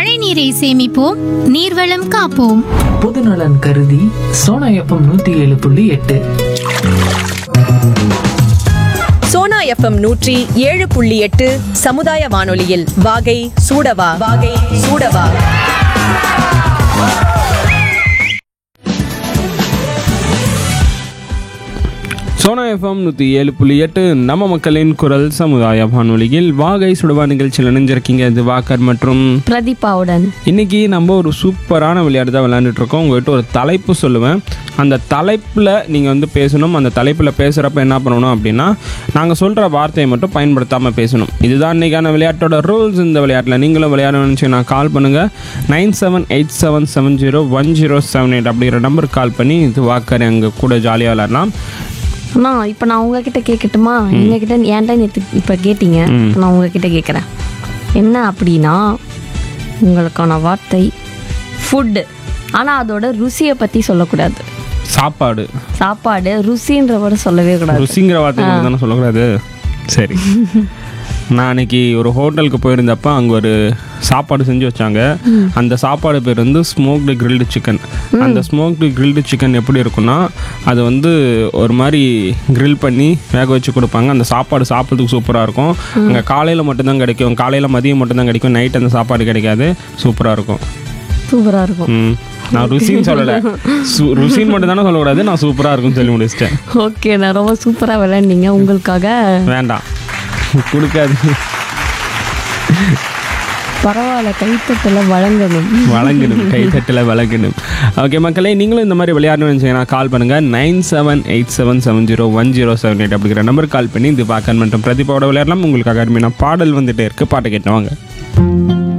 மழை நீரை சேமிப்போம் நீர்வளம் காப்போம் பொதுநலன் கருதி சோனா எஃப்எம் நூத்தி ஏழு புள்ளி எட்டு சோனா எஃப்எம் நூற்றி ஏழு புள்ளி எட்டு சமுதாய வானொலியில் வாகை சூடவா வாகை சூடவா சோனா எஃப்எம் நூற்றி ஏழு புள்ளி எட்டு நம்ம மக்களின் குரல் சமுதாய வானொலியில் வாகை சுடுவா நிகழ்ச்சியில் இணைஞ்சிருக்கீங்க இது வாக்கர் மற்றும் பிரதீபாவுடன் இன்னைக்கு நம்ம ஒரு சூப்பரான விளையாட்டு தான் விளையாண்டுட்டு இருக்கோம் உங்கள்கிட்ட ஒரு தலைப்பு சொல்லுவேன் அந்த தலைப்பில் நீங்கள் வந்து பேசணும் அந்த தலைப்பில் பேசுகிறப்ப என்ன பண்ணணும் அப்படின்னா நாங்கள் சொல்கிற வார்த்தையை மட்டும் பயன்படுத்தாமல் பேசணும் இதுதான் இன்றைக்கான விளையாட்டோட ரூல்ஸ் இந்த விளையாட்டில் நீங்களும் விளையாடணும்னு நான் கால் பண்ணுங்கள் nine seven eight seven seven zero one zero seven eight அப்படிங்கிற நம்பருக்கு கால் பண்ணி இது வாக்கர் எங்கள் கூட ஜாலியாக விளையாடலாம் அண்ணா இப்போ நான் உங்ககிட்ட கேட்கட்டுமா எங்ககிட்ட ஏன்டா நேற்று இப்போ கேட்டீங்க இப்ப நான் உங்ககிட்ட கேட்குறேன் என்ன அப்படின்னா உங்களுக்கான வார்த்தை ஃபுட்டு ஆனால் அதோட ருசியை பற்றி சொல்லக்கூடாது சாப்பாடு சாப்பாடு ருசின்ற கூட சொல்லவே கூடாது ருசிங்கிற வார்த்தை மட்டும் தானே சொல்லக்கூடாது சரி நான் அன்னைக்கு ஒரு ஹோட்டலுக்கு போயிருந்தப்ப அங்கே ஒரு சாப்பாடு செஞ்சு வச்சாங்க அந்த சாப்பாடு பேர் வந்து ஸ்மோக்டு கிரில்டு சிக்கன் அந்த ஸ்மோக்டு கிரில்டு சிக்கன் எப்படி இருக்கும்னா அது வந்து ஒரு மாதிரி grill பண்ணி வேக வச்சு கொடுப்பாங்க அந்த சாப்பாடு சாப்பிட்றதுக்கு சூப்பராக இருக்கும் அங்கே காலையில் மட்டும்தான் கிடைக்கும் காலையில் மதியம் மட்டும்தான் கிடைக்கும் நைட் அந்த சாப்பாடு கிடைக்காது சூப்பராக இருக்கும் சூப்பராக இருக்கும் ம் நான் ருசின்னு சொல்லலை சு- ருசின்னு மட்டும் தானே சொல்லக்கூடாது நான் சூப்பராக இருக்கும்னு சொல்லி முடிச்சிட்டேன் ஓகே நான் ரொம்ப சூப்பராக விளையாண்டீங்க உங்களுக்காக வேண்டாம் கொடுக்காது பரவாயில்ல கைத்தட்டில் வழங்கணும் வழங்கணும் கைத்தட்டில் வழங்கணும் ஓகே மக்களே நீங்களும் இந்த மாதிரி விளையாடணும்னு நினச்சிங்கன்னா கால் பண்ணுங்கள் nine seven eight seven seven zero one zero seven eight அப்படிங்கிற நம்பர் கால் பண்ணி இது பார்க்க மற்றும் பிரதீபாவோட விளையாடலாம் உங்களுக்காக அருமையான பாடல் வந்துட்டே இருக்கு பாட்டு கேட்டவாங்க